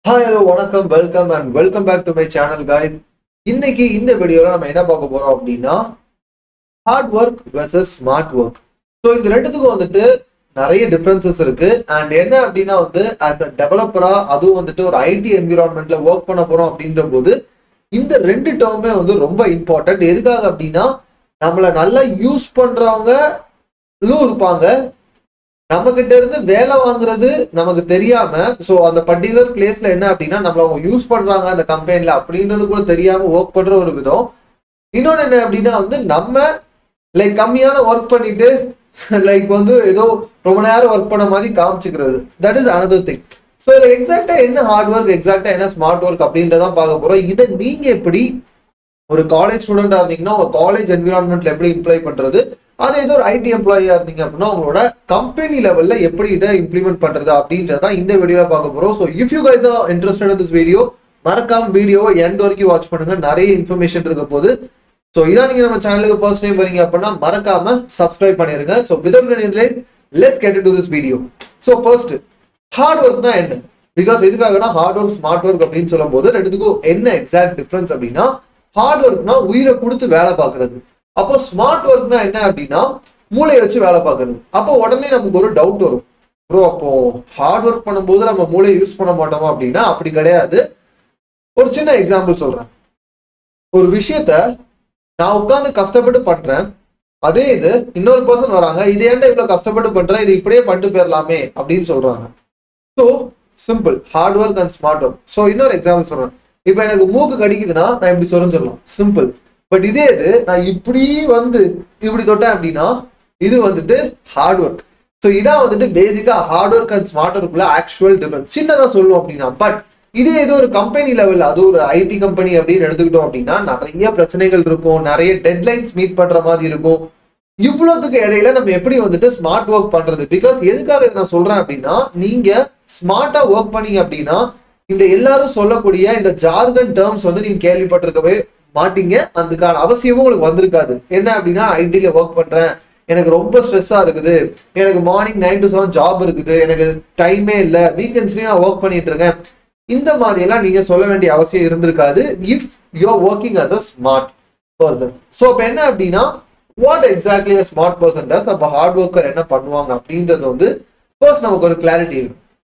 Hi hello வணக்கம் welcome and welcome back to my channel guys இன்னைக்கு இந்த வீடியோல நம்ம என்ன பார்க்க போறோம் அப்படின்னா hard work versus smart work so இந்த ரெண்டுத்துக்கும் வந்துட்டு நிறைய டிஃப்ரென்சஸ் இருக்கு அண்ட் என்ன அப்படின்னா வந்து ஆஸ் அ டெவலப்பரா அதுவும் வந்துட்டு ஒரு ஐடி என்விரான்மெண்ட்ல ஒர்க் பண்ண போறோம் அப்படின்ற போது இந்த ரெண்டு டேர்மே வந்து ரொம்ப இம்பார்ட்டன்ட் எதுக்காக அப்படின்னா நம்மள நல்லா யூஸ் பண்றவங்களும் இருப்பாங்க நம்ம கிட்ட இருந்து வேலை வாங்குறது நமக்கு தெரியாம சோ அந்த பர்டிகுலர் பிளேஸ்ல என்ன அப்படின்னா நம்மள அவங்க யூஸ் பண்றாங்க அந்த கம்பெனில அப்படின்றது கூட தெரியாம ஒர்க் பண்ற ஒரு விதம் இன்னொன்னு என்ன அப்படின்னா வந்து நம்ம லைக் கம்மியான ஒர்க் பண்ணிட்டு லைக் வந்து ஏதோ ரொம்ப நேரம் ஒர்க் பண்ண மாதிரி காமிச்சுக்கிறது that is another thing so இதுல எக்ஸாக்டா என்ன ஹார்ட் ஒர்க் எக்ஸாக்டா என்ன ஸ்மார்ட் ஒர்க் அப்படின்றதான் பார்க்க போறோம் இதை நீங்க எப்படி ஒரு காலேஜ் ஸ்டூடெண்டா இருந்தீங்கன்னா உங்க காலேஜ் என்விரான்மெண்ட்ல எப்படி இம்ப்ளை பண்றது அதே ஏதோ ஒரு ஐடி எம்ப்ளாயியா இருந்தீங்க அப்படின்னா உங்களோட கம்பெனி லெவல்ல எப்படி இதை இம்ப்ளிமெண்ட் பண்றது அப்படின்றத இந்த வீடியோல பார்க்க போறோம் so if you guys are interested in this video மறக்காம வீடியோவை எண்ட் வரைக்கும் வாட்ச் பண்ணுங்க நிறைய இன்ஃபர்மேஷன் இருக்க போது ஸோ இதான் நீங்க நம்ம சேனலுக்கு ஃபர்ஸ்ட் டைம் வரீங்க அப்படின்னா மறக்காம சப்ஸ்கிரைப் பண்ணிருங்க so without let's get to this video so first hard ஒர்க்னா என்ன பிகாஸ் எதுக்காகனா ஹார்ட் ஒர்க் ஸ்மார்ட் ஒர்க் அப்படின்னு சொல்லும் போது ரெண்டுத்துக்கும் என்ன எக்ஸாக்ட் டிஃபரன்ஸ் அப்படின்னா ஹார்ட் ஒர்க்னா உயிரை கொடுத்து வேலை பார்க்கறது அப்போ ஸ்மார்ட் ஒர்க்னா என்ன அப்படின்னா மூளையை வச்சு வேலை பார்க்கறது அப்போ உடனே நமக்கு ஒரு டவுட் வரும் ப்ரோ அப்போ ஹார்ட் ஒர்க் பண்ணும்போது நம்ம மூளையை யூஸ் பண்ண மாட்டோமா அப்படின்னா அப்படி கிடையாது ஒரு சின்ன எக்ஸாம்பிள் சொல்றேன் ஒரு விஷயத்த நான் உட்காந்து கஷ்டப்பட்டு பண்றேன் அதே இது இன்னொரு பர்சன் வராங்க இது ஏன்டா இவ்வளவு கஷ்டப்பட்டு பண்றேன் இது இப்படியே பண்ணிட்டு போயிடலாமே அப்படின்னு சொல்றாங்க so simple hard work and smart work so இன்னொரு எக்ஸாம்பிள் சொல்றேன் இப்போ எனக்கு மூக்கு கடிக்குதுன்னா நான் இப்படி சொல்றேன்னு சொல்லலாம் சிம்பிள் பட் இதே இது நான் இப்படி வந்து இப்படி தொட்டேன் அப்படின்னா இது வந்துட்டு ஹார்ட் ஒர்க் ஸோ இதான் வந்துட்டு பேசிக்கா ஹார்ட் ஒர்க் அண்ட் ஸ்மார்ட் ஒர்க்குள்ள ஆக்சுவல் டிஃபரன்ஸ் சின்னதா சொல்லுவோம் அப்படின்னா பட் இதே ஏதோ ஒரு கம்பெனி லெவல் அது ஒரு ஐடி கம்பெனி அப்படின்னு எடுத்துக்கிட்டோம் அப்படின்னா நிறைய பிரச்சனைகள் இருக்கும் நிறைய டெட்லைன்ஸ் மீட் பண்ற மாதிரி இருக்கும் இவ்வளவுக்கு இடையில நம்ம எப்படி வந்துட்டு ஸ்மார்ட் ஒர்க் பண்றது பிகாஸ் எதுக்காக இதை நான் சொல்றேன் அப்படின்னா நீங்க ஸ்மார்ட்டா ஒர்க் பண்ணீங்க அப்படின்னா இந்த எல்லாரும் சொல்லக்கூடிய இந்த ஜார்கன் டேர்ம்ஸ் வந்து நீங்க கேள்விப்பட்டிருக்கவே மாட்டீங்க அதுக்கான அவசியமும் உங்களுக்கு வந்திருக்காது என்ன அப்படின்னா ஐடில ஒர்க் பண்றேன் எனக்கு ரொம்ப ஸ்ட்ரெஸ்ஸா இருக்குது எனக்கு morning nine to seven job இருக்குது எனக்கு டைமே இல்லை வீக்கெண்ட்ஸ்லயும் நான் ஒர்க் பண்ணிட்டு இருக்கேன் இந்த மாதிரி எல்லாம் நீங்க சொல்ல வேண்டிய அவசியம் இருந்திருக்காது if you are working as a smart person so இப்போ என்ன அப்படின்னா what exactly a smart person does அப்போ ஹார்ட் ஒர்க்கர் என்ன பண்ணுவாங்க அப்படின்றது வந்து ஃபர்ஸ்ட் நமக்கு ஒரு கிளாரிட்டி இருக்கும்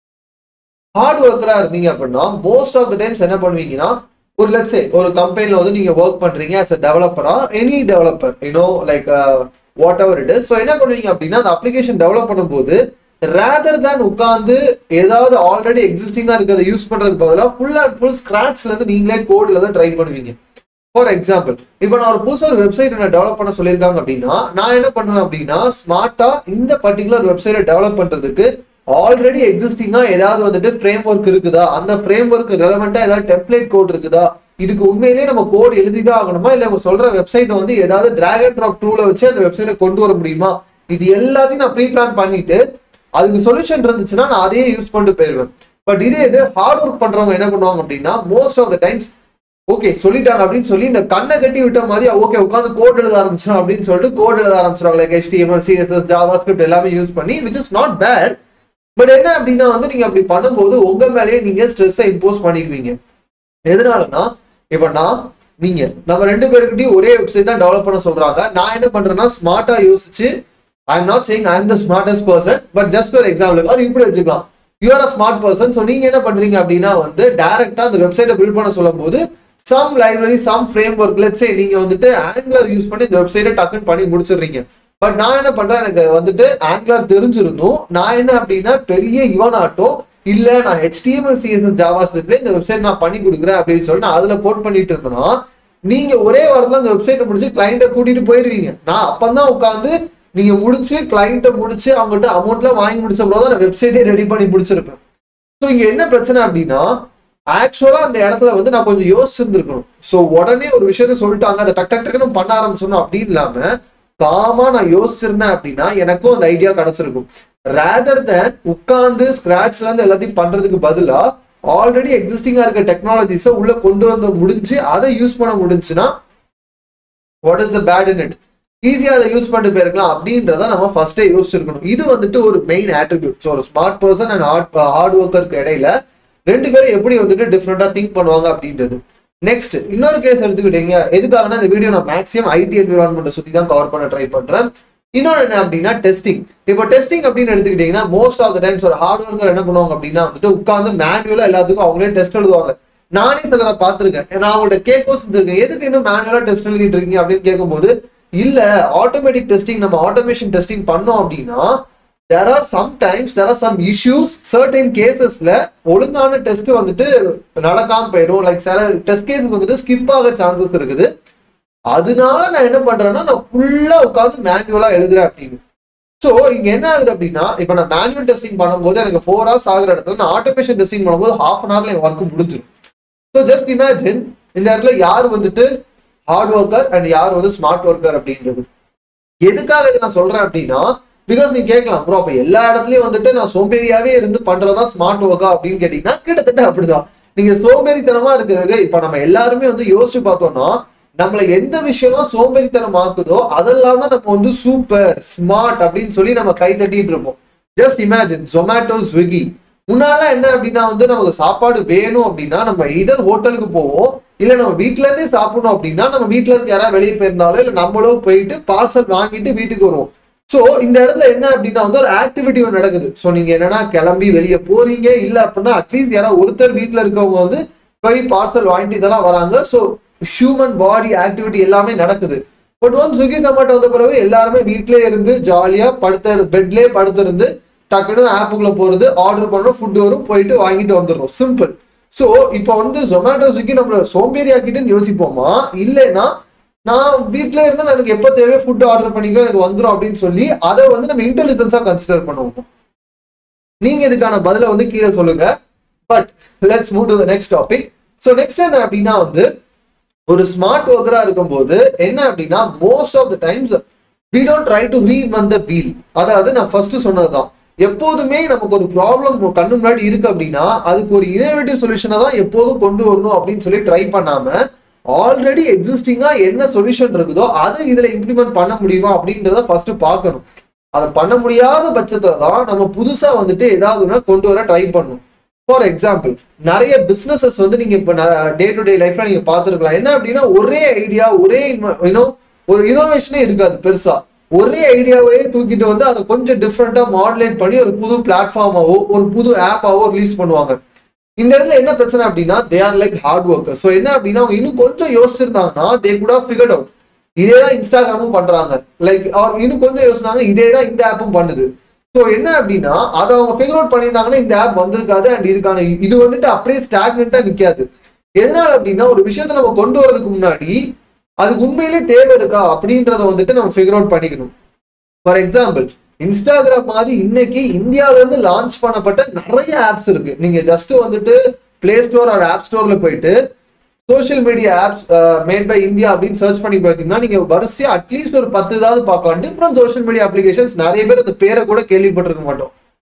ஹார்ட் ஒர்க்கரா இருந்தீங்க அப்படின்னா மோஸ்ட் ஆஃப் த டைம்ஸ் என்ன பண்ணுவீங்கன்னா ஒரு லட்சே ஒரு கம்பெனில வந்து நீங்க ஒர்க் பண்றீங்க அஸ் அ டெவலப்பரா any developer you know like whatever it is so என்ன பண்ணுவீங்க அப்படின்னா அந்த அப்ளிகேஷன் டெவலப் பண்ணும்போது ரேதர் தேன் உட்காந்து ஏதாவது ஆல்ரெடி எக்ஸிஸ்டிங்கா இருக்கிறத யூஸ் பண்றதுக்கு பதிலாக ஃபுல் அண்ட் ஃபுல் ஸ்கிராச்ல இருந்து நீங்களே கோட்ல தான் ட்ரை பண்ணுவீங்க ஃபார் எக்ஸாம்பிள் இப்போ நான் ஒரு புதுசாக ஒரு வெப்சைட் என்ன டெவலப் பண்ண சொல்லியிருக்காங்க அப்படின்னா நான் என்ன பண்ணுவேன் அப்படின்னா ஸ்மார்ட்டா இந்த பர்டிகுலர் வெப்சைட்டை டெவலப் பண்றதுக்கு ஆல்ரெடி எக்ஸிஸ்டிங்கா ஏதாவது வந்துட்டு ஃப்ரேம் ஒர்க் இருக்குதா அந்த ஃப்ரேம் ஒர்க் ரெலவெண்டா ஏதாவது டெம்ப்ளேட் கோட் இருக்குதா இதுக்கு உண்மையிலேயே நம்ம கோட் எழுதிதான் ஆகணுமா இல்ல அவங்க சொல்ற வெப்சைட்டை வந்து ஏதாவது டிராக் அண்ட் ட்ராப் டூல வச்சு அந்த வெப்சைட்டை கொண்டு வர முடியுமா இது எல்லாத்தையும் நான் ப்ரீ பிளான் பண்ணிட்டு அதுக்கு சொல்யூஷன் இருந்துச்சுன்னா நான் அதையே யூஸ் பண்ணிட்டு போயிருவேன் பட் இதே இது ஹார்ட் ஒர்க் பண்றவங்க என்ன பண்ணுவாங்க அப்படின்னா most of the times okay சொல்லிட்டாங்க அப்படின்னு சொல்லி இந்த கண்ணை கட்டி விட்ட மாதிரி ஓகே உட்காந்து கோட் எழுத ஆரம்பிச்சிடும் அப்படின்னு சொல்லிட்டு கோட் எழுத ஆரம்பிச்சிருவாங்க like HTML CSS JavaScript எல்லாமே யூஸ் பண்ணி which is not bad but என்ன அப்படின்னா வந்து நீங்க அப்படி பண்ணும்போது உங்க மேலேயே நீங்க ஸ்ட்ரெஸ்ஸை இம்போஸ் பண்ணிக்குவீங்க எதனாலனா இப்ப நான் நீங்க நம்ம ரெண்டு பேருக்கிட்டையும் ஒரே வெப்சைட் தான் டெவலப் பண்ண சொல்றாங்க நான் என்ன பண்றேன்னா ஸ்மார்ட்டா யோசிச்சு I am not saying I am the smartest person but just ஒரு எக்ஸாம்பிள் அது இப்படி வச்சுக்கலாம் you are a smart person so நீங்க என்ன பண்றீங்க அப்படின்னா வந்து டைரக்டா அந்த வெப்சைட்டை பில்ட் பண்ண சொல்லும் போது some library some framework let's say நீங்க வந்துட்டு ஆங்குலர் யூஸ் பண்ணி இந்த வெப்சைட்டை டக்குன்னு பண்ணி முடிச்சிடுறீங்க பட் நான் என்ன பண்றேன் எனக்கு வந்துட்டு ஆங்குலர் தெரிஞ்சிருந்தும் நான் என்ன அப்படின்னா பெரிய இவனாட்டம் இல்ல நான் ஹெச்டிஎம்எல் சிஎஸ்எஸ் ஜாவா ஸ்கிரிப்ட்ல இந்த வெப்சைட் நான் பண்ணி கொடுக்குறேன் அப்படின்னு சொல்லி நான் அதுல போட் பண்ணிட்டு இருந்தேன்னா நீங்க ஒரே வாரத்துல அந்த வெப்சைட்டை முடிச்சு கிளைண்ட்டை கூட்டிட்டு போயிருவீங்க நான் அப்பதான் உட்காந்து நீங்க முடிச்சு கிளைண்ட்டை முடிச்சு அவங்ககிட்ட அமௌண்ட்லாம் வாங்கி முடிச்ச பிறகு தான் நான் வெப்சைட்டே ரெடி பண்ணி முடிச்சிருப்பேன் ஸோ இங்க என்ன பிரச்சனை அப்படின்னா ஆக்சுவலா அந்த இடத்துல வந்து நான் கொஞ்சம் யோசிச்சிருந்துருக்கணும் ஸோ உடனே ஒரு விஷயத்த சொல்லிட்டாங்க அதை டக் டக் டக்குன்னு பண்ண ஆரம்பிச்சோம் அப்படின்னு இல்லாம காமா நான் யோசிச்சிருந்தேன் அப்படின்னா எனக்கும் அந்த ஐடியா கிடைச்சிருக்கும் ரேதர் தேன் உட்கார்ந்து ஸ்கிராச்ல இருந்து எல்லாத்தையும் பண்றதுக்கு பதிலா ஆல்ரெடி எக்ஸிஸ்டிங்கா இருக்க டெக்னாலஜிஸை உள்ள கொண்டு வந்து முடிஞ்சு அதை யூஸ் பண்ண முடிஞ்சுன்னா what is the bad in it ஈஸியா அதை யூஸ் பண்ணிட்டு போயிருக்கலாம் அப்படின்றத நம்ம ஃபர்ஸ்டே யோசிச்சிருக்கணும் இது வந்துட்டு ஒரு மெயின் ஆட்ரிபியூட் ஸோ ஒரு smart person and hard hard ஒர்க்கருக்கு இடையில ரெண்டு பேரும் எப்படி வந்துட்டு டிஃப்ரெண்டா திங்க் பண்ணுவாங்க அப்படின்றது நெக்ஸ்ட் இன்னொரு கேஸ் எடுத்துக்கிட்டீங்க எதுக்காகனா இந்த வீடியோ நான் மேக்ஸிமம் ஐடி என்விரான்மெண்ட்டை சுத்தி தான் கவர் பண்ண ட்ரை பண்றேன் இன்னொன்று என்ன அப்படின்னா டெஸ்டிங் இப்போ டெஸ்டிங் அப்படின்னு எடுத்துக்கிட்டீங்கன்னா மோஸ்ட் ஆஃப் த டைம்ஸ் ஒரு ஹார்ட் ஒர்க்கர் என்ன பண்ணுவாங்க அப்படின்னா வந்துட்டு உட்காந்து மேனுவலா எல்லாத்துக்கும் அவங்களே டெஸ்ட் எழுதுவாங்க நானே சிலரை பார்த்திருக்கேன் நான் அவங்கள்ட்ட கேட்கவும் செஞ்சிருக்கேன் எதுக்கு இன்னும் மேனுவலா டெஸ்ட் எழுதிட்டு இருக்கீங்க அப்படின்னு கேட்கும்போது இல்ல ஆட்டோமேட்டிக் டெஸ்டிங் நம்ம ஆட்டோமேஷன் டெஸ்டிங் பண்ணோம் அப்படின்னா there are sometimes there are some issues certain கேசஸ்ல ஒழுங்கான டெஸ்ட் வந்துட்டு நடக்காம போயிடும் லைக் சில டெஸ்ட் கேஸ் வந்துட்டு ஸ்கிப் ஆக சான்சஸ் இருக்குது அதனால நான் என்ன பண்றேன்னா நான் ஃபுல்லா உட்காந்து மேனுவலா எழுதுறேன் அப்படின்னு ஸோ இங்க என்ன ஆகுது அப்படின்னா இப்போ நான் மேனுவல் டெஸ்டிங் பண்ணும்போது எனக்கு ஃபோர் ஹவர்ஸ் ஆகுற இடத்துல நான் ஆட்டோமேஷன் டெஸ்டிங் பண்ணும்போது ஹாஃப் அன் ஹவர்ல என் ஒர்க் முடிஞ்சிடும் ஸோ ஜஸ்ட் இமேஜின் இந்த இடத்துல யார் வந்துட்டு ஹார்ட் ஒர்க்கர் அண்ட் யார் வந்து ஸ்மார்ட் ஒர்க்கர் அப்படின்றது எதுக்காக இதை நான் சொல்றேன் அப்படின்னா பிகாஸ் நீ கேட்கலாம் ப்ரோ அப்ப எல்லா இடத்துலயும் வந்துட்டு நான் சோம்பேறியாவே இருந்து பண்றதா ஸ்மார்ட் ஒர்க்கா அப்படின்னு கேட்டீங்கன்னா கிட்டத்தட்ட அப்படிதான் நீங்க சோம்பேறித்தனமா இருக்கிறதுக்கு இப்ப நம்ம எல்லாருமே வந்து யோசிச்சு பார்த்தோம்னா நம்மள எந்த விஷயம்லாம் சோம்பேறித்தனம் ஆக்குதோ அதெல்லாம் தான் நம்ம வந்து சூப்பர் ஸ்மார்ட் அப்படின்னு சொல்லி நம்ம கை தட்டிட்டு இருப்போம் ஜஸ்ட் இமேஜின் ஜொமேட்டோ ஸ்விக்கி முன்னால என்ன அப்படின்னா வந்து நமக்கு சாப்பாடு வேணும் அப்படின்னா நம்ம இதர் ஹோட்டலுக்கு போவோம் இல்ல நம்ம வீட்ல இருந்தே சாப்பிடணும் அப்படின்னா நம்ம வீட்ல இருக்க யாராவது வெளியே போயிருந்தாலும் இல்ல நம்மளும் போயிட்டு பார்சல் வாங்கிட்டு வீட்டுக்கு வருவோம் சோ இந்த இடத்துல என்ன அப்படின்னா வந்து ஒரு ஆக்டிவிட்டி ஒன்று நடக்குது சோ நீங்க என்னன்னா கிளம்பி வெளியே போறீங்க இல்ல அப்படின்னா அட்லீஸ்ட் யாராவது ஒருத்தர் வீட்ல இருக்கவங்க வந்து போய் பார்சல் வாங்கிட்டு இதெல்லாம் வராங்க சோ ஹியூமன் பாடி ஆக்டிவிட்டி எல்லாமே நடக்குது பட் ஒன் ஸ்விக்கி ஜொமேட்டோ வந்த பிறகு எல்லாருமே வீட்லயே இருந்து ஜாலியா படுத்த பெட்லயே படுத்திருந்து டக்குன்னு ஆப்புக்குள்ள போறது ஆர்டர் பண்ணணும் ஃபுட் வரும் போயிட்டு வாங்கிட்டு வந்துடுறோம் சிம்பிள் ஸோ இப்போ வந்து ஜொமேட்டோ ஸ்விக்கி நம்மள சோம்பேறி ஆக்கிட்டுன்னு யோசிப்போமா இல்லைன்னா நான் வீட்ல இருந்தா எனக்கு எப்போ தேவையோ ஃபுட் ஆர்டர் பண்ணிக்கோ எனக்கு வந்துடும் அப்படின்னு சொல்லி அதை வந்து நம்ம இன்டெலிஜென்ஸா கன்சிடர் பண்ணுவோம் நீங்க இதுக்கான பதிலை வந்து கீழே சொல்லுங்க but let's move to the next topic so next என்ன அப்படின்னா வந்து ஒரு ஸ்மார்ட் ஒர்க்கரா இருக்கும்போது என்ன அப்படின்னா most of the times we don't try to reinvent the wheel அதாவது நான் ஃபர்ஸ்ட் சொன்னதுதான் எப்போதுமே நமக்கு ஒரு ப்ராப்ளம் கண்ணு முன்னாடி இருக்கு அப்படின்னா அதுக்கு ஒரு இனோவேட்டிவ் சொல்யூஷனை தான் எப்போதும் கொண்டு வரணும் அப்படின்னு சொல்லி ட்ரை பண்ணாம ஆல்ரெடி எக்ஸிஸ்டிங்கா என்ன சொல்யூஷன் இருக்குதோ அதை இதுல இம்ப்ளிமெண்ட் பண்ண முடியுமா அப்படின்றத ஃபர்ஸ்ட் பார்க்கணும் அதை பண்ண முடியாத பட்சத்துல தான் நம்ம புதுசா வந்துட்டு ஏதாவது ஒண்ணு கொண்டு வர ட்ரை பண்ணணும் ஃபார் எக்ஸாம்பிள் நிறைய பிசினஸஸ் வந்து நீங்க இப்போ டே டு டே லைஃப்ல நீங்க பார்த்துருக்கலாம் என்ன அப்படின்னா ஒரே ஐடியா ஒரே யூனோ ஒரு இனோவேஷனே இருக்காது பெருசா ஒரே ஐடியாவே தூக்கிட்டு வந்து அதை கொஞ்சம் டிஃப்ரெண்டா மாடுலேட் பண்ணி ஒரு புது பிளாட்ஃபார்மாவோ ஒரு புது ஆப்பாவோ ரிலீஸ் பண்ணுவாங்க இந்த இடத்துல என்ன பிரச்சனை அப்படின்னா they are like hard worker so என்ன அப்படின்னா அவங்க இன்னும் கொஞ்சம் யோசிச்சிருந்தாங்கன்னா they could have figured out இதே தான் இன்ஸ்டாகிராமும் பண்றாங்க லைக் அவர் இன்னும் கொஞ்சம் யோசிச்சாங்க இதே தான் இந்த ஆப்பும் பண்ணுது ஸோ என்ன அப்படின்னா அதை அவங்க ஃபிகர் அவுட் பண்ணியிருந்தாங்கன்னா இந்த ஆப் வந்திருக்காது அண்ட் இதுக்கான இது வந்துட்டு அப்படியே ஸ்டாக்னண்டா நிக்காது எதனால அப்படின்னா ஒரு விஷயத்த நம்ம கொண்டு வரதுக்கு முன்னாடி அதுக்கு உண்மையிலே தேவை இருக்கா அப்படின்றத வந்துட்டு நம்ம ஃபிகர் அவுட் பண்ணிக்கணும் ஃபார் எக்ஸாம்பிள் இன்ஸ்டாகிராம் மாதிரி இன்னைக்கு இந்தியால இருந்து லான்ச் பண்ணப்பட்ட நிறைய ஆப்ஸ் இருக்கு நீங்க ஜஸ்ட் வந்துட்டு பிளே ஸ்டோர் ஆர் ஆப் ஸ்டோர்ல போயிட்டு social media apps made by India அப்படின்னு சர்ச் பண்ணி பார்த்தீங்கன்னா நீங்க வரிசையா அட்லீஸ்ட் ஒரு பத்து ஏதாவது பார்க்கலாம் டிஃப்ரெண்ட் சோஷியல் மீடியா அப்ளிகேஷன்ஸ் நிறைய பேர் அந்த பேரை கூட கேள்விப்பட்டிருக்க மாட்டோம்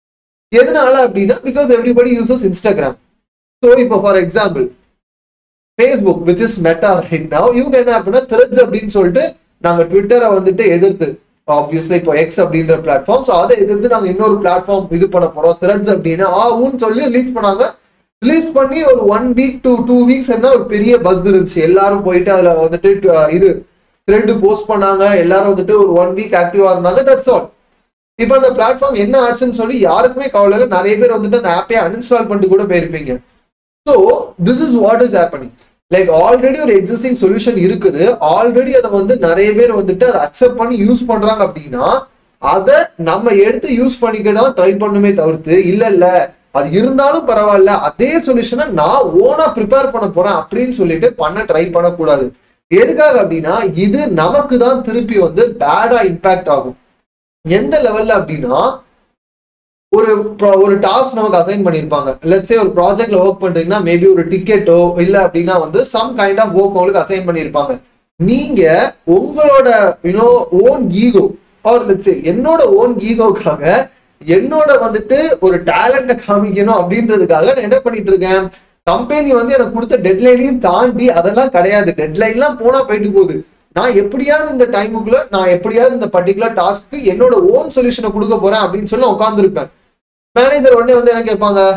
எதனால அப்படின்னா because everybody uses Instagram so இப்போ for example Facebook which is Meta right now இவங்க என்ன அப்படின்னா த்ரெட்ஸ் அப்படின்னு சொல்லிட்டு நாங்க ட்விட்டரை வந்துட்டு எதிர்த்து ஆப்வியஸ்லி இப்போ எக்ஸ் அப்படின்ற பிளாட்ஃபார்ம் ஸோ அதை எதிர்த்து நாங்க இன்னொரு பிளாட்ஃபார்ம் இது பண்ண போறோம் த்ரெட்ஸ் அப்படின்னு ஆகும்னு சொல்லி ரிலீஸ் பண்ணாங்க ரிலீஸ் பண்ணி ஒரு one week to two weeks என்ன ஒரு பெரிய பஸ் இருந்துச்சு எல்லாரும் போயிட்டு அதுல வந்துட்டு இது த்ரெட் போஸ்ட் பண்ணாங்க எல்லாரும் வந்துட்டு ஒரு ஒன் வீக் ஆக்டிவா இருந்தாங்க தட்ஸ் ஆல் இப்போ அந்த பிளாட்ஃபார்ம் என்ன ஆச்சுன்னு சொல்லி யாருக்குமே கவலை இல்லை நிறைய பேர் வந்துட்டு அந்த ஆப்பே அன்இன்ஸ்டால் பண்ணிட்டு கூட போயிருப்பீங்க so this is what is happening like already ஒரு எக்ஸிஸ்டிங் சொல்யூஷன் இருக்குது ஆல்ரெடி அதை வந்து நிறைய பேர் வந்துட்டு அதை அக்செப்ட் பண்ணி யூஸ் பண்றாங்க அப்படின்னா அதை நம்ம எடுத்து யூஸ் பண்ணிக்க தான் ட்ரை பண்ணுமே தவிர்த்து இல்ல இல்ல அது இருந்தாலும் பரவாயில்ல அதே சொல்யூஷனை நான் ஓனா ப்ரிப்பேர் பண்ண போறேன் அப்படின்னு சொல்லிட்டு பண்ண ட்ரை பண்ணக்கூடாது எதுக்காக அப்படின்னா இது நமக்கு தான் திருப்பி வந்து பேடா இம்பாக்ட் ஆகும் எந்த லெவல்ல அப்படின்னா ஒரு ஒரு டாஸ்க் நமக்கு அசைன் பண்ணிருப்பாங்க லெட்ஸே ஒரு ப்ராஜெக்ட்ல ஒர்க் பண்றீங்கன்னா மேபி ஒரு டிக்கெட்டோ இல்ல அப்படின்னா வந்து சம் கைண்ட் ஆஃப் ஒர்க் உங்களுக்கு அசைன் பண்ணிருப்பாங்க நீங்க உங்களோட you know own ego or let's say என்னோட ஓன் ஈகோக்காக என்னோட வந்துட்டு ஒரு டேலண்ட காமிக்கணும் அப்படின்றதுக்காக நான் என்ன பண்ணிட்டு இருக்கேன் கம்பெனி வந்து எனக்கு கொடுத்த டெட்லைனையும் தாண்டி அதெல்லாம் கிடையாது டெட்லைன்லாம் போனா போயிட்டு போகுது நான் எப்படியாவது இந்த டைமுக்குள்ள நான் எப்படியாவது இந்த பர்டிகுலர் டாஸ்க்கு என்னோட ஓன் சொல்யூஷனை கொடுக்க போறேன் அப்படின்னு சொல்லி உட்காந்துருப்பேன் மேனேஜர் உடனே வந்து என்ன கேட்பாங்க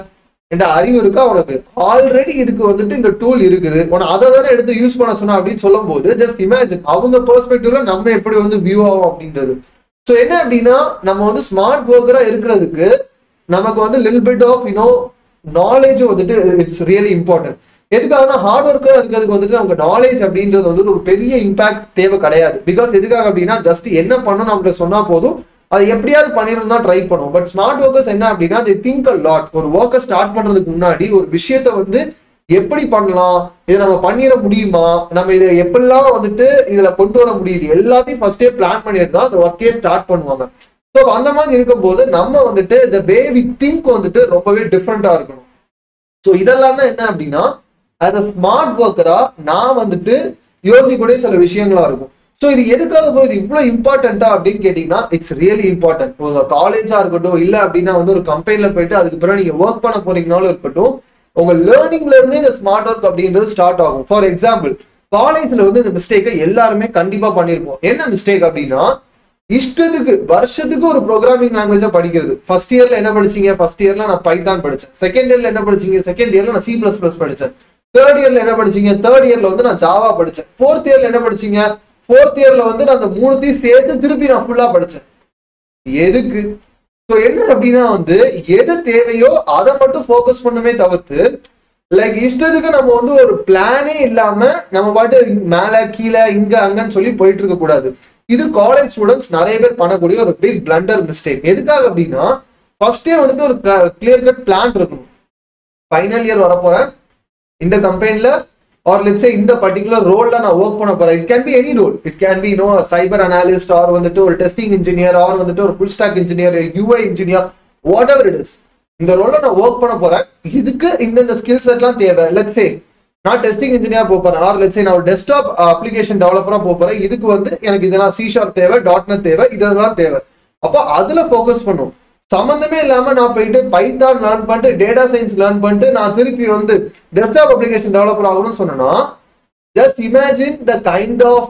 என்ற அறிவு இருக்கா உனக்கு ஆல்ரெடி இதுக்கு வந்துட்டு இந்த டூல் இருக்குது உன அதை தானே எடுத்து யூஸ் பண்ண சொன்னா அப்படின்னு சொல்லும் போது ஜஸ்ட் இமேஜின் அவங்க பெர்ஸ்பெக்டிவ்ல நம்ம எப்படி வந்து வியூ ஆகும் அப்படின்றது ஸோ என்ன அப்படின்னா நம்ம வந்து ஸ்மார்ட் ஒர்க்கரா இருக்கிறதுக்கு நமக்கு வந்து லில் பிட் ஆஃப் யூனோ நாலேஜும் வந்துட்டு இட்ஸ் ரியலி இம்பார்ட்டன்ட் எதுக்காகனா ஹார்ட் ஒர்க்கரா இருக்கிறதுக்கு வந்துட்டு நமக்கு நாலேஜ் அப்படின்றது வந்து ஒரு பெரிய இம்பாக்ட் தேவை கிடையாது பிகாஸ் எதுக்காக அப்படின்னா ஜஸ்ட் என்ன பண்ணணும் நம்மகிட்ட சொன்னா போதும் அது எப்படியாவது பண்ணிடணும் தான் ட்ரை பண்ணுவோம் பட் ஸ்மார்ட் ஒர்க்கர்ஸ் என்ன அப்படின்னா they திங்க் அ லாட் ஒரு ஒர்க்கை ஸ்டார்ட் பண்றதுக்கு முன்னாடி ஒரு விஷயத்த வந்து எப்படி பண்ணலாம் இதை நம்ம பண்ணிட முடியுமா நம்ம இதை எப்படிலாம் வந்துட்டு இதுல கொண்டு வர முடியுது எல்லாத்தையும் ஃபர்ஸ்டே பிளான் பண்ணிட்டு தான் அந்த ஒர்க்கே ஸ்டார்ட் பண்ணுவாங்க ஸோ அந்த மாதிரி இருக்கும்போது நம்ம வந்துட்டு இந்த வே வி திங்க் வந்துட்டு ரொம்பவே டிஃப்ரெண்டா இருக்கணும் ஸோ இதெல்லாம் தான் என்ன அப்படின்னா as a ஸ்மார்ட் ஒர்க்கரா நான் வந்துட்டு யோசிக்கக்கூடிய சில விஷயங்களா இருக்கும் ஸோ இது எதுக்காக போகுது இவ்வளோ இம்பார்ட்டண்டா அப்படின்னு கேட்டீங்கன்னா இட்ஸ் ரியலி இம்பார்ட்டன்ட் ஒரு காலேஜா இருக்கட்டும் இல்லை அப்படின்னா வந்து ஒரு கம்பெனில போயிட்டு அதுக்கு பிறகு நீங்க ஒர்க் பண்ண போறீங்கனாலும் இருக்கட்டும் உங்க லேர்னிங்ல இருந்தே இந்த ஸ்மார்ட் ஒர்க் அப்படின்றது ஸ்டார்ட் ஆகும் ஃபார் எக்ஸாம்பிள் காலேஜ்ல வந்து இந்த மிஸ்டேக்கை எல்லாருமே கண்டிப்பா பண்ணிருப்போம் என்ன மிஸ்டேக் அப்படின்னா இஷ்டத்துக்கு வருஷத்துக்கு ஒரு ப்ரோக்ராமிங் லாங்குவேஜா படிக்கிறது ஃபர்ஸ்ட் இயர்ல என்ன படிச்சீங்க ஃபர்ஸ்ட் இயர்ல நான் பைத்தான் படிச்சேன் செகண்ட் இயர்ல என்ன படிச்சீங்க செகண்ட் இயர்ல நான் சி பிளஸ் பிளஸ் படிச்சேன் தேர்ட் இயர்ல என்ன படிச்சீங்க தேர்ட் இயர்ல வந்து நான் ஜாவா படிச்சேன் ஃபோர்த் இயர்ல என்ன படிச்சீங்க ஃபோர்த் இயர்ல வந்து நான் அந்த மூணுத்தையும் சேர்த்து திருப்பி நான் ஃபுல்லா படிச்சேன் எதுக்கு ஸோ என்ன அப்படின்னா வந்து எது தேவையோ அதை மட்டும் ஃபோக்கஸ் பண்ணுமே தவிர்த்து லைக் இஷ்டத்துக்கு நம்ம வந்து ஒரு பிளானே இல்லாம நம்ம பாட்டு மேல கீழே இங்க அங்கன்னு சொல்லி போயிட்டு இருக்க கூடாது இது காலேஜ் ஸ்டூடெண்ட்ஸ் நிறைய பேர் பண்ணக்கூடிய ஒரு பிக் பிளண்டர் மிஸ்டேக் எதுக்காக அப்படின்னா ஃபர்ஸ்டே வந்துட்டு ஒரு கிளியர் கட் பிளான் இருக்கணும் ஃபைனல் இயர் வரப்போறேன் இந்த கம்பெனில ஆர் லெட்ஸே இந்த பர்டிகுலர் ரோல்ல நான் ஒர்க் பண்ண போறேன் it can be any role it can be no cyber analyst or வந்துட்டு ஒரு டெஸ்டிங் இன்ஜினியர் ஆர் வந்துட்டு ஒரு full stack engineer UI engineer whatever it is இந்த ரோல்ல நான் ஒர்க் பண்ண போறேன் இதுக்கு இந்தந்த ஸ்கில் செட்லாம் தேவை லெட்ஸே நான் டெஸ்டிங் இன்ஜினியர் போறேன் ஆர் லெட்ஸே நான் ஒரு டெஸ்க்டாப் அப்ளிகேஷன் டெவலப்பரா போறேன் இதுக்கு வந்து எனக்கு இதெல்லாம் சி ஷார்ப் தேவை டாட் நெட் தேவை இதெல்லாம் தேவை அப்போ அதுல ஃபோக்கஸ் பண்ணும் சம்பந்தமே இல்லாம நான் போயிட்டு பைத்தான் லேர்ன் பண்ணிட்டு டேட்டா சயின்ஸ் லேர்ன் பண்ணிட்டு நான் திருப்பி வந்து டெஸ்க்டாப் அப்ளிகேஷன் டெவலப்பர் ஆகணும்னு சொன்னா just imagine the kind of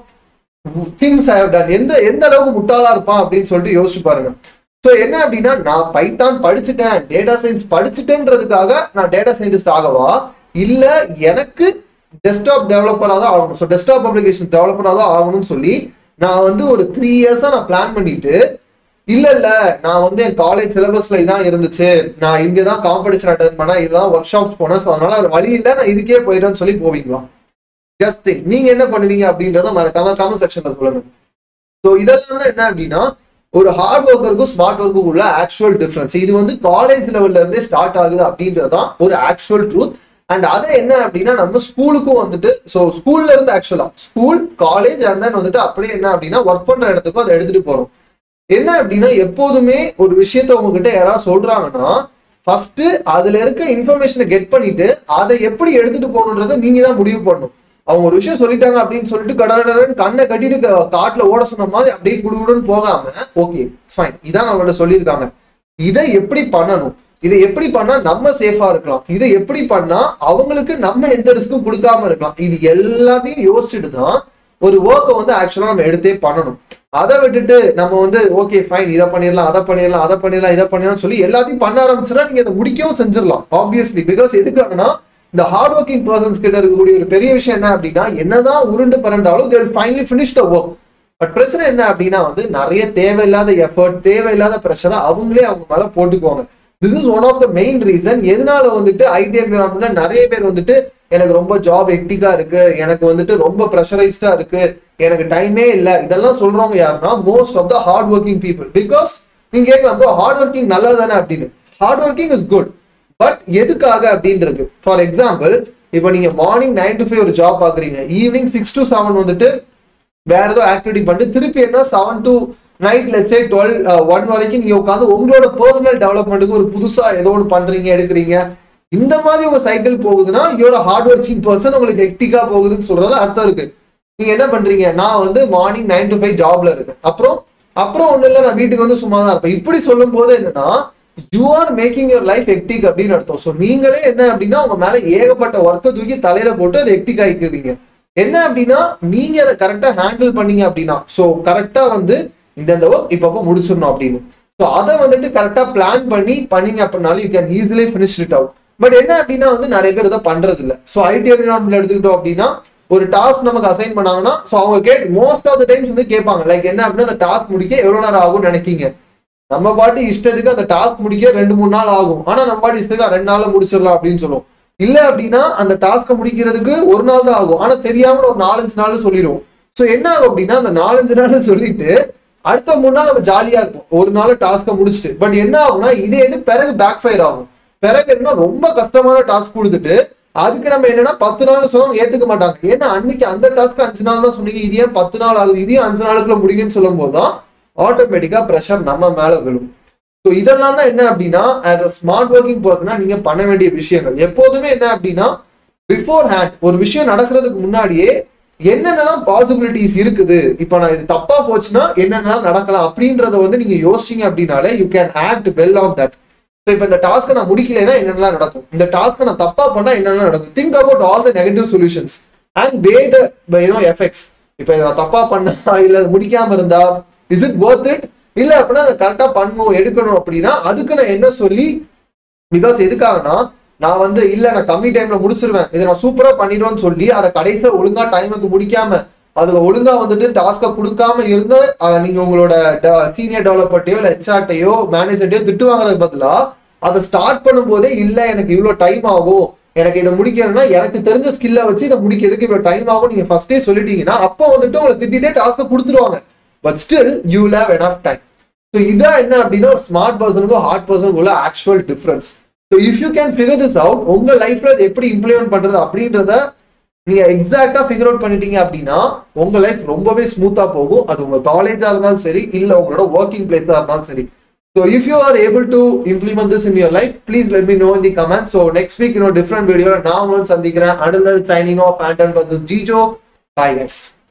things I done எந்த எந்த அளவுக்கு முட்டாளா இருப்பான் அப்படின்னு சொல்லிட்டு யோசிச்சு பாருங்க ஸோ என்ன அப்படின்னா நான் பைத்தான் படிச்சுட்டேன் டேட்டா சயின்ஸ் படிச்சுட்டேன்றதுக்காக நான் டேட்டா சயின்டிஸ்ட் ஆகவா இல்ல எனக்கு டெஸ்க்டாப் டெவலப்பராக தான் ஆகணும் ஸோ டெஸ்க்டாப் அப்ளிகேஷன் டெவலப்பராக தான் ஆகணும்னு சொல்லி நான் வந்து ஒரு த்ரீ இயர்ஸா நான் பிளான் பண்ணிட்டு இல்ல இல்ல நான் வந்து என் காலேஜ் சிலபஸ்ல இதான் இருந்துச்சு நான் இங்க தான் காம்படிஷன் அட்டன் பண்ணேன் இதெல்லாம் ஒர்க் ஷாப்ஸ் போனேன் ஸோ அதனால ஒரு வழி இல்லை நான் இதுக்கே போயிட்டேன்னு சொல்லி போவீங்களா ஜஸ்ட் திங்க் நீங்க என்ன பண்ணுவீங்க அப்படின்றத மறக்காம கமெண்ட் செக்ஷன்ல சொல்லுங்க ஸோ இதெல்லாம் தான் என்ன அப்படின்னா ஒரு ஹார்ட் ஒர்க்கருக்கும் ஸ்மார்ட் ஒர்க்குக்கும் உள்ள ஆக்சுவல் டிஃபரன்ஸ் இது வந்து காலேஜ் லெவல்ல இருந்தே ஸ்டார்ட் ஆகுது அப்படின்றது தான் ஒரு ஆக்சுவல் ட்ரூத் அண்ட் அதை என்ன அப்படின்னா நம்ம ஸ்கூலுக்கும் வந்துட்டு ஸோ ஸ்கூல்ல இருந்து ஆக்சுவலா ஸ்கூல் காலேஜ் அண்ட் தென் வந்துட்டு அப்படியே என்ன அப்படின்னா ஒர்க் பண்ற இடத்துக்கும் அதை எடுத்துட்டு போறோம் என்ன அப்படின்னா எப்போதுமே ஒரு விஷயத்த உங்ககிட்ட யாராவது சொல்றாங்கன்னா ஃபர்ஸ்ட் அதுல இருக்க இன்ஃபர்மேஷனை கெட் பண்ணிட்டு அதை எப்படி எடுத்துட்டு போகணுன்றதை நீங்க தான் முடிவு பண்ணணும் அவங்க ஒரு விஷயம் சொல்லிட்டாங்க அப்படின்னு சொல்லிட்டு கடகடன்னு கண்ணை கட்டிட்டு க- காட்டுல ஓட சொன்ன மாதிரி அப்படியே குடுகுடுன்னு போகாம ஓகே ஃபைன் இதான் அவங்கள்ட்ட சொல்லியிருக்காங்க இதை எப்படி பண்ணணும் இதை எப்படி பண்ணா நம்ம சேஃபா இருக்கலாம் இதை எப்படி பண்ணா அவங்களுக்கு நம்ம எந்த ரிஸ்க்கும் கொடுக்காம இருக்கலாம் இது எல்லாத்தையும் யோசிச்சுட்டு தான் ஒரு ஒர்க்கை வந்து ஆக்சுவலா நம்ம எடுத்தே பண்ணணும் அதை விட்டுட்டு நம்ம வந்து ஓகே ஃபைன் இதை பண்ணிடலாம் அதை பண்ணிடலாம் அதை பண்ணிடலாம் இதை பண்ணிடலாம் சொல்லி எல்லாத்தையும் பண்ண ஆரம்பிச்சுன்னா நீங்க அதை முடிக்கவும் செஞ்சிடலாம் ஆப்வியஸ்லி பிகாஸ் எதுக்காகனா இந்த ஹார்ட் ஒர்க்கிங் பர்சன்ஸ் கிட்ட இருக்கக்கூடிய ஒரு பெரிய விஷயம் என்ன அப்படின்னா என்னதான் உருண்டு பரண்டாலும் they'll finally finish the work but பிரச்சனை என்ன அப்படின்னா வந்து நிறைய தேவையில்லாத எஃபர்ட் தேவையில்லாத ப்ரெஷரை அவங்களே அவங்க மேல போட்டுக்குவாங்க this is one of the main reason எதனால வந்துட்டு ஐடி என்விரான்மெண்ட்ல நிறைய பேர் வந்துட்டு எனக்கு ரொம்ப ஜாப் எக்டிக்கா இருக்கு எனக்கு வந்துட்டு ரொம்ப ப்ரெஷரைஸ்டா இருக்கு எனக்கு டைமே இல்ல இதெல்லாம் சொல்றவங்க யாருன்னா most of the hard working people because நீங்க கேட்கலாம் ப்ரோ ஹார்ட் ஒர்க்கிங் நல்லது தானே அப்படின்னு hard working is good but எதுக்காக அப்படின்றது ஃபார் எக்ஸாம்பிள் இப்போ நீங்க மார்னிங் நைன் டு ஃபைவ் ஒரு ஜாப் பாக்குறீங்க ஈவினிங் சிக்ஸ் டு செவன் வந்துட்டு வேற ஏதோ ஆக்டிவிட்டி பண்ணிட்டு திருப்பி என்ன seven to night let's say twelve one வரைக்கும் நீங்க உட்காந்து உங்களோட பர்சனல் டெவலப்மெண்ட்டுக்கு ஒரு புதுசா ஏதோ ஒன்று பண்றீங்க எடுக்கிறீங்க இந்த மாதிரி உங்க சைக்கிள் போகுதுன்னா யூர் ஹார்ட் ஒர்க்கிங் பர்சன் உங்களுக்கு ஹெக்டிக்கா போகுதுன்னு சொல்றது அர்த்தம் இருக்கு நீங்க என்ன பண்றீங்க நான் வந்து மார்னிங் நைன் டு ஃபைவ் ஜாப்ல இருக்கேன் அப்புறம் அப்புறம் ஒண்ணு இல்ல நான் வீட்டுக்கு வந்து சும்மா தான் இருப்பேன் இப்படி சொல்லும் போது என்னன்னா you are making your life hectic அப்படின்னு அர்த்தம் ஸோ நீங்களே என்ன அப்படின்னா உங்க மேல ஏகப்பட்ட ஒர்க்கை தூக்கி தலையில போட்டு அதை ஹெக்டிக் ஆயிக்கிறீங்க என்ன அப்படின்னா நீங்க அதை கரெக்டா ஹேண்டில் பண்ணீங்க அப்படின்னா ஸோ கரெக்டா வந்து இந்தந்த ஒர்க் இப்பப்போ முடிச்சிடணும் அப்படின்னு ஸோ அதை வந்துட்டு கரெக்டா பிளான் பண்ணி பண்ணீங்க அப்படின்னாலும் you can easily finish it out but என்ன அப்படின்னா வந்து நிறைய பேர் இதை பண்றது இல்ல ஸோ ஐடி என்விரான்மெண்ட்ல எடுத்துக்கிட்டோம் அப்படின்னா ஒரு டாஸ்க் நமக்கு அசைன் பண்ணாங்கன்னா ஸோ அவங்க கேட் மோஸ்ட் ஆஃப் த டைம்ஸ் வந்து கேட்பாங்க லைக் என்ன அப்படின்னா அந்த டாஸ்க் முடிக்க எவ்வளவு நேரம் ஆகும்னு நினைக்கீங்க நம்ம பாட்டு இஷ்டத்துக்கு அந்த டாஸ்க் முடிக்க ரெண்டு மூணு நாள் ஆகும் ஆனா நம்ம பாட்டு இஷ்டத்துக்கு ரெண்டு நாள்ல முடிச்சிடலாம் அப்படின்னு சொல்லுவோம் இல்ல அப்படின்னா அந்த டாஸ்க்கை முடிக்கிறதுக்கு ஒரு நாள் தான் ஆகும் ஆனா தெரியாம ஒரு நாலஞ்சு நாள் சொல்லிடுவோம் ஸோ என்ன ஆகும் அப்படின்னா அந்த நாலஞ்சு நாள் சொல்லிட்டு அடுத்த மூணு நாள் நம்ம ஜாலியா இருப்போம் ஒரு நாள் டாஸ்க்கை முடிச்சுட்டு பட் என்ன ஆகும்னா இதே இது பிறகு பேக் ஃபயர் ஆகும் பிறகு என்ன ரொம்ப கஷ்டமான டாஸ்க் கொடுத்துட்டு அதுக்கு நம்ம என்னன்னா பத்து நாள் சொன்னோம் ஏத்துக்க மாட்டாங்க ஏன்னா அன்னைக்கு அந்த டாஸ்க் அஞ்சு நாள் தான் சொன்னீங்க இது ஏன் பத்து நாள் ஆகுது இதையும் அஞ்சு நாளுக்குள்ள முடியும்னு சொல்லும் போதுதான் ஆட்டோமேட்டிக்கா ப்ரெஷர் நம்ம மேல விழும் ஸோ இதெல்லாம் தான் என்ன அப்படின்னா ஆஸ் அ ஸ்மார்ட் ஒர்க்கிங் பர்சனா நீங்க பண்ண வேண்டிய விஷயங்கள் எப்போதுமே என்ன அப்படின்னா பிஃபோர் ஹேண்ட் ஒரு விஷயம் நடக்கிறதுக்கு முன்னாடியே என்னென்னலாம் பாசிபிலிட்டிஸ் இருக்குது இப்போ நான் இது தப்பா போச்சுன்னா என்னென்னலாம் நடக்கலாம் அப்படின்றத வந்து நீங்க யோசிச்சீங்க அப்படின்னாலே you can act well on that so இப்போ இந்த டாஸ்க்கை நான் முடிக்கலைன்னா என்னென்னலாம் நடக்கும் இந்த டாஸ்க்கை நான் தப்பா பண்ணா என்னென்னலாம் நடக்கும் think about all the negative solutions and way the you know effects இப்போ இதை நான் தப்பா பண்ணா இல்ல அது முடிக்காம இருந்தா இஸ் இட் worth இட் இல்ல அப்படின்னா அதை கரெக்டா பண்ணணும் எடுக்கணும் அப்படின்னா அதுக்கு நான் என்ன சொல்லி பிகாஸ் எதுக்காகனா நான் வந்து இல்ல நான் கம்மி டைம்ல முடிச்சிருவேன் இதை நான் சூப்பரா பண்ணிடுவேன்னு சொல்லி அதை கடைசியில ஒழுங்கா டைமுக்கு முடிக்காம அதுக்கு ஒழுங்கா வந்துட்டு டாஸ்க கொடுக்காம இருந்து அஹ், நீங்க உங்களோட சீனியர் டெவலப்பர்ட்டையோ இல்ல ஹெச்ஆர்ட்டையோ மேனேஜர்ட்டையோ திட்டு வாங்குறதுக்கு பதிலா அதை ஸ்டார்ட் பண்ணும்போதே இல்ல எனக்கு இவ்வளவு டைம் ஆகும் எனக்கு இதை முடிக்கணும்னா எனக்கு தெரிஞ்ச ஸ்கில்லை வச்சு இதை முடிக்கிறதுக்கு இவ்வளவு டைம் ஆகும் நீங்க ஃபர்ஸ்டே சொல்லிட்டீங்கன்னா அப்போ வந்துட்டு உங்களை திட்டிட்டே டாஸ்க்கை கொடுத்துருவாங்க but still you leave enough time so இதான் என்ன அப்படின்னா ஒரு ஸ்மார்ட் பர்சனுக்கும் ஹார்ட் பர்சனுக்கும் உள்ள ஆக்சுவல் டிஃபரன்ஸ் so if you can figure this out உங்க லைஃப்ல அது எப்படி இம்ப்ளிமெண்ட் பண்றது அப்படின்றத நீங்க எக்ஸாக்டா ஃபிகர் அவுட் பண்ணிட்டீங்க அப்படின்னா உங்க லைஃப் ரொம்பவே ஸ்மூத்தா போகும் அது உங்க காலேஜா இருந்தாலும் சரி இல்ல உங்களோட ஒர்க்கிங் பிளேஸா இருந்தாலும் சரி So if you are able to implement this in your life, please let me know in the comments. So next week, you know, different video. Now, once Sandikran, until then, signing off, Anton versus Jijo. Bye, guys.